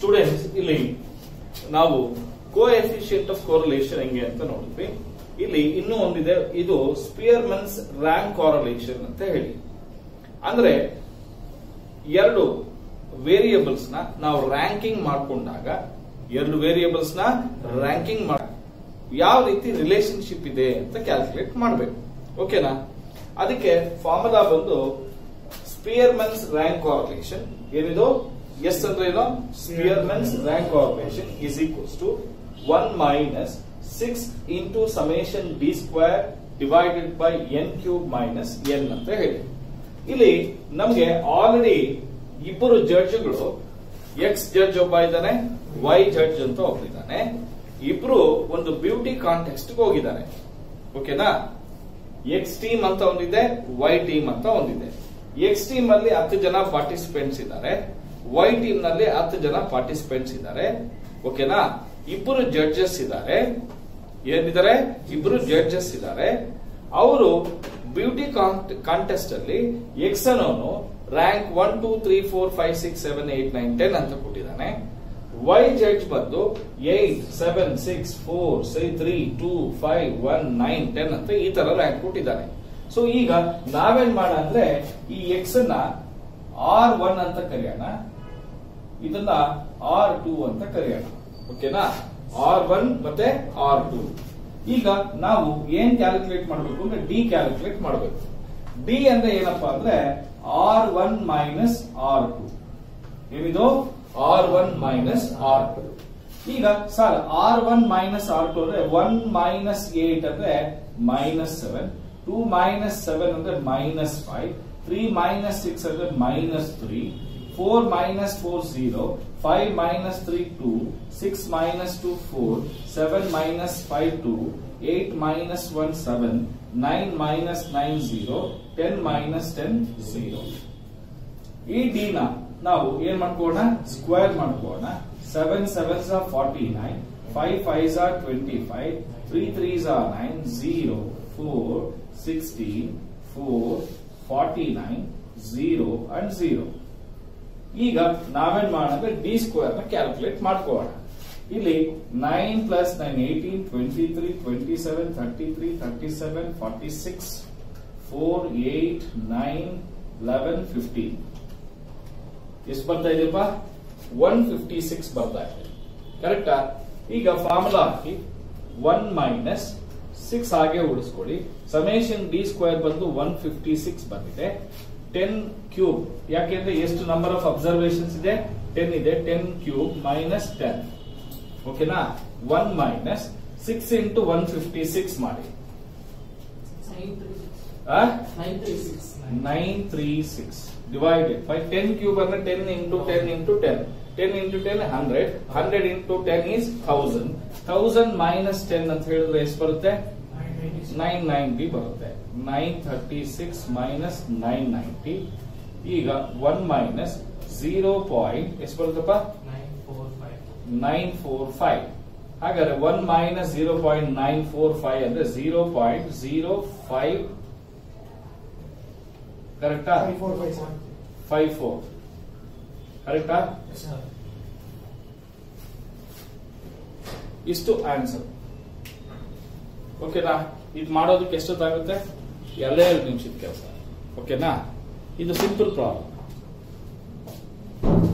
students ಇಲ್ಲಿ ನಾವು ಕೋ efficient of correlation ಹೆಂಗೆ ಅಂತ ನೋಡಿದ್ವಿ ಇಲ್ಲಿ ಇನ್ನೂ ಒಂದಿದೆ ಇದು ಸ್ಪಿಯರ್ಮನ್ಸ್ ರ್ಯಾಂಕ್ ಕಾರಲೇಷನ್ ಅಂತ ಹೇಳಿ ಅಂದ್ರೆ ಎರಡು ವೇರಿಯಬಲ್ಸ್ ನ ನಾವು ರ್ಯಾಂಕಿಂಗ್ ಮಾಡ್ಕೊಂಡಾಗ ಎರಡು ವೇರಿಯಬಲ್ಸ್ ನ ರ್ಯಾಂಕಿಂಗ್ ಮಾಡ ಯಾವ ರೀತಿ ರಿಲೇಶನ್ಶಿಪ್ ಇದೆ ಅಂತ ಕ್ಯಾಲ್ಕುಲೇಟ್ ಮಾಡಬೇಕು ಓಕೆನಾ ಅದಕ್ಕೆ ಫಾರ್ಮುಲಾ ಬಂದು ಸ್ಪಿಯರ್ಮನ್ಸ್ ರ್ಯಾಂಕ್ ಕಾರಲೇಷನ್ ಏನಿದು ಎಸ್ ಅಂದ್ರೆ ಏನೋ Spearman's rank correlation is equals to one minus six into summation D square divided by N cube minus N ಅಂತ ಹೇಳಿ ಇಲ್ಲಿ ನಮ್ಗೆ ಆಲ್ರೆಡಿ ಇಬ್ಬರು ಜಡ್ಜ್ಗಳು ಎಕ್ಸ್ ಜಡ್ಜ್ ಒಬ್ಬ ಇದ್ದಾನೆ ವೈ ಜಡ್ಜ್ ಅಂತ ಒಬ್ಬರಿದ್ದಾನೆ ಇಬ್ರು ಒಂದು ಬ್ಯೂಟಿ ಕಾಂಟೆಸ್ಟ್ ಹೋಗಿದ್ದಾರೆ ಓಕೆನಾ ಎಕ್ಸ್ ಟೀಮ್ ಅಂತ ಒಂದಿದೆ ವೈ ಟೀಮ್ ಅಂತ ಒಂದಿದೆ ಎಕ್ಸ್ ಟೀಮ್ ಅಲ್ಲಿ ಹತ್ತು ಜನ ಪಾರ್ಟಿಸಿಪೆಂಟ್ಸ್ ಇದ್ದಾರೆ ವೈ ಟೀಮ್ ನಲ್ಲಿ ಹತ್ತು ಜನ ಪಾರ್ಟಿಸಿಪೆಂಟ್ಸ್ ಇದ್ದಾರೆ ಓಕೆನಾ ಇಬ್ಬರು ಜಡ್ಜಸ್ ಇದ್ದಾರೆ ಏನಿದ್ದಾರೆ ಇಬ್ರು ಜಡ್ಜಸ್ ಇದ್ದಾರೆ ಅವರು ಬ್ಯೂಟಿ ಕಾಂಟೆಸ್ಟ್ ಅಲ್ಲಿ ಎಕ್ಸ್ ಅನ್ನೋನು rank one two three four five six seven eight nine ten ಅಂತ ಕೊಟ್ಟಿದ್ದಾನೆ ವೈ ಜಡ್ಜ್ ಬಂದು eight seven six four three two five one nine ten ಅಂತ ಈ ತರ ರ್ಯಾಂಕ್ ಕೊಟ್ಟಿದ್ದಾನೆ ಸೊ ಈಗ ನಾವೇನ್ ಮಾಡ ಅಂದ್ರೆ ಈ ಎಕ್ಸ್ ಅನ್ನ ಆರ್ ಒನ್ ಅಂತ ಕರೆಯೋಣ ಇದನ್ನ ಆರ್ ಟೂ ಅಂತ ಕರೆಯೋಣ ಓಕೆನಾ ಆರ್ ಒನ್ ಮತ್ತೆ ಆರ್ ಟೂ ಈಗ ನಾವು ಏನ್ ಕ್ಯಾಲ್ಕುಲೇಟ್ ಮಾಡಬೇಕು ಅಂದ್ರೆ ಡಿ ಕ್ಯಾಲ್ಕುಲೇಟ್ ಮಾಡಬೇಕು ಡಿ ಅಂದ್ರೆ ಏನಪ್ಪಾ ಅಂದ್ರೆ R one minus R two ಏನಿದು R one minus R two ಈಗ sir R one minus R two ಅಂದ್ರೆ ಒನ್ ಮೈನಸ್ ಏಟ್ ಅಂದ್ರೆ minus seven two minus seven ಅಂದ್ರೆ minus five three minus six ಅಂದ್ರೆ minus three four minus four zero five minus three two six minus two four seven minus five two eight minus one seven nine minus nine zero ten minus ten zero ಈ D ನ ನಾವು ಏನ್ ಮಾಡ್ಕೋಣ square ಮಾಡ್ಕೋಣ seven sevens R forty nine five five R twenty five three threes R nine zero four sixteen four forty nine zero and zero ಈಗ ನಾವೇನ್ ಮಾಡೋಣ D square ನ ಕ್ಯಾಲ್ಕುಲೇಟ್ ಮಾಡ್ಕೋಣ ಇಲ್ಲಿ nine plus nine eighteen twenty three twenty seven thirty three thirty seven forty six four eight nine eleven fifteen ಎಷ್ಟು ಬರ್ತಾ ಇದೆಯಪ್ಪ one fifty six ಬರ್ತಾ ಇದೆ ಕರೆಕ್ಟಾ ಈಗ ಫಾರ್ಮುಲಾ ಹಾಕಿ ಒನ್ ಮೈನಸ್ ಸಿಕ್ಸ್ ಹಾಗೆ ಉಳಿಸ್ಕೊಳ್ಳಿ ಸಮೇಷನ್ ಡಿ ಸ್ಕ್ವೇರ್ ಬಂದು ಒನ್ ಫಿಫ್ಟಿ ಸಿಕ್ಸ್ ಬಂದಿದೆ ಟೆನ್ ಕ್ಯೂಬ್ ಯಾಕೆಂದ್ರೆ ಎಷ್ಟು ನಂಬರ್ ಆಫ್ ಅಬ್ಸರ್ವೇಷನ್ಸ್ ಇದೆ ಟೆನ್ ಇದೆ ಟೆನ್ ಕ್ಯೂಬ್ ಮೈನಸ್ ಟೆನ್ ಓಕೆನಾ one minus six into one fifty six ಮಾಡಿ nine three six divided by ten cube ಅಂದ್ರೆ ten into ten into ten ten into ten hundred hundred into ten is thousand thousand minus ten ಅಂತ ಹೇಳಿದ್ರೆ ಎಷ್ಟು ಬರುತ್ತೆ nine ninety ಬರುತ್ತೆ nine thirty six minus nine ninety ಈಗ one minus zero point ಎಷ್ಟು ಬರುತ್ತಪ್ಪ nine four five ಹಾಗಾದ್ರೆ one minus zero point nine four five ಅಂದ್ರೆ ಜೀರೋ ಪಾಯಿಂಟ್ ಜೀರೋ ಫೈವ್ ಕರೆಕ್ಟಾ ಫೈವ್ ಫೋರ್ ಕರೆಕ್ಟಾ ಇಷ್ಟು ಆನ್ಸರ್ ಓಕೆನಾ ಇದು ಮಾಡೋದಕ್ಕೆ ಎಷ್ಟೊತ್ತಾಗುತ್ತೆ ಎರಡೇ ಎರಡು ನಿಮಿಷದ ಕೆಲಸ ಓಕೆನಾ ಇದು ಸಿಂಪಲ್ ಪ್ರಾಬ್ಲಮ್